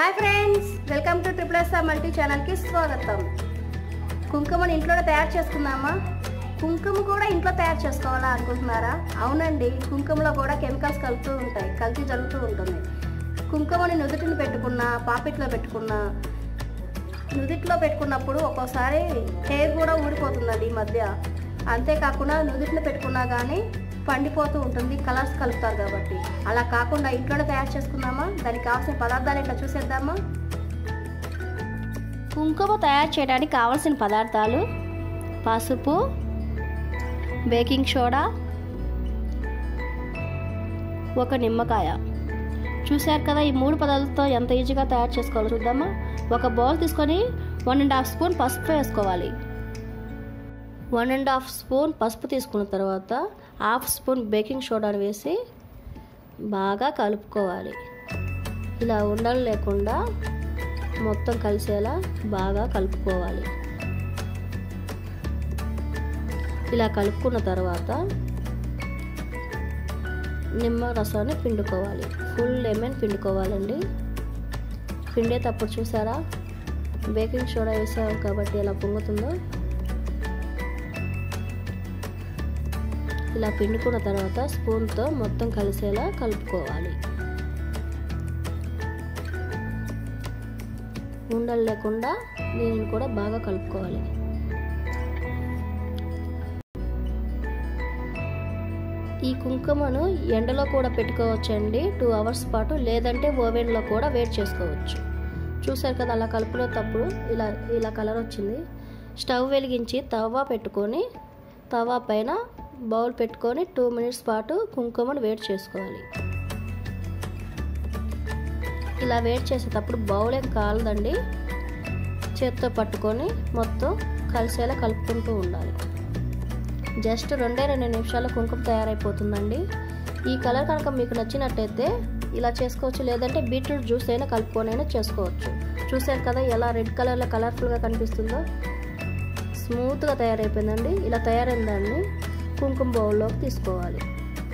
hi friends welcome to triple SR multi ఛానల్కి స్వాగతం కుంకుమని ఇంట్లోనే తయారు చేసుకుందామా కుంకుమ కూడా ఇంట్లో తయారు చేసుకోవాలా అనుకుంటున్నారా అవునండి కుంకుమలో కూడా కెమికల్స్ కలుపుతూ ఉంటాయి కల్తీ జరుగుతూ ఉంటుంది కుంకుమని నుదుటిని పెట్టుకున్నా పాపిట్లో పెట్టుకున్నా నుదిట్లో పెట్టుకున్నప్పుడు ఒక్కోసారి హెయిర్ కూడా ఊడిపోతుందండి ఈ మధ్య అంతేకాకుండా నుదిట్లో పెట్టుకున్నా కానీ పండిపోతూ ఉంటుంది కలర్స్ కలుపుతారు కాబట్టి అలా కాకుండా ఇంట్లోనే తయారు చేసుకుందామా దానికి కావాల్సిన పదార్థాలు ఇట్లా చూసేద్దామా కుంకుమ తయారు చేయడానికి కావాల్సిన పదార్థాలు పసుపు బేకింగ్ సోడా ఒక నిమ్మకాయ చూశారు కదా ఈ మూడు పదార్థాలతో ఎంత ఈజీగా తయారు చేసుకోవాలో చూద్దామా ఒక బౌల్ తీసుకొని వన్ అండ్ హాఫ్ స్పూన్ పసుపు వేసుకోవాలి వన్ అండ్ హాఫ్ స్పూన్ పసుపు తీసుకున్న తర్వాత హాఫ్ స్పూన్ బేకింగ్ సోడాను వేసి బాగా కలుపుకోవాలి ఇలా ఉండలు లేకుండా మొత్తం కలిసేలా బాగా కలుపుకోవాలి ఇలా కలుపుకున్న తర్వాత నిమ్మ రసాన్ని పిండుకోవాలి ఫుల్ లెమన్ పిండుకోవాలండి పిండేటప్పుడు చూసారా బేకింగ్ సోడా వేసాం కాబట్టి ఎలా పొంగుతుందో ఇలా పిండుకున్న తర్వాత స్పూన్తో మొత్తం కలిసేలా కలుపుకోవాలి ఉండలు లేకుండా దీనిని కూడా బాగా కలుపుకోవాలి ఈ కుంకుమను ఎండలో కూడా పెట్టుకోవచ్చండి టూ అవర్స్ పాటు లేదంటే ఓవెన్లో కూడా వేడి చేసుకోవచ్చు చూసారు కదా అలా కలుపుకునేటప్పుడు ఇలా ఇలా కలర్ వచ్చింది స్టవ్ వెలిగించి తవా పెట్టుకొని తవా పైన బౌల్ పెట్టుకొని టూ మినిట్స్ పాటు కుంకుమను వేడి చేసుకోవాలి ఇలా వేడి చేసేటప్పుడు బౌల్ ఏం కాలదండి చేత్తో పట్టుకొని మొత్తం కలిసేలా కలుపుకుంటూ ఉండాలి జస్ట్ రెండే రెండు నిమిషాల కుంకుమ తయారైపోతుందండి ఈ కలర్ కనుక మీకు నచ్చినట్టయితే ఇలా చేసుకోవచ్చు లేదంటే బీట్రూట్ జ్యూస్ అయినా కలుపుకొనైనా చేసుకోవచ్చు చూసారు కదా ఎలా రెడ్ కలర్లో కలర్ఫుల్గా కనిపిస్తుందో స్మూత్గా తయారైపోయిందండి ఇలా తయారైన దాన్ని కుంకుమ బౌల్లోకి తీసుకోవాలి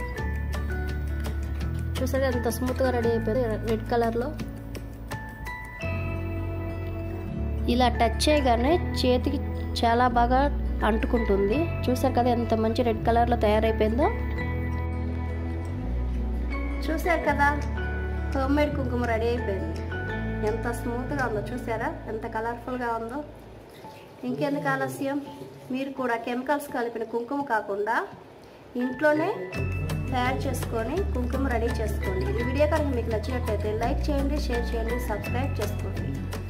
చూసారు ఎంత స్మూత్గా రెడీ అయిపోయింది రెడ్ కలర్లో ఇలా టచ్ చేయగానే చేతికి చాలా బాగా అంటుకుంటుంది చూసారు కదా ఎంత మంచి రెడ్ కలర్లో తయారైపోయిందో చూసారు కదా హోమ్మేడ్ కుంకుమ రెడీ అయిపోయింది ఎంత స్మూత్గా ఉందో చూసారా ఎంత కలర్ఫుల్గా ఉందో ఇంకెందుకు ఆలస్యం మీరు కూడా కెమికల్స్ కలిపిన కుంకుమ కాకుండా ఇంట్లోనే తయారు చేసుకొని కుంకుమ రెడీ చేసుకోండి ఈ వీడియో కనుక మీకు నచ్చినట్లయితే లైక్ చేయండి షేర్ చేయండి సబ్స్క్రైబ్ చేసుకోండి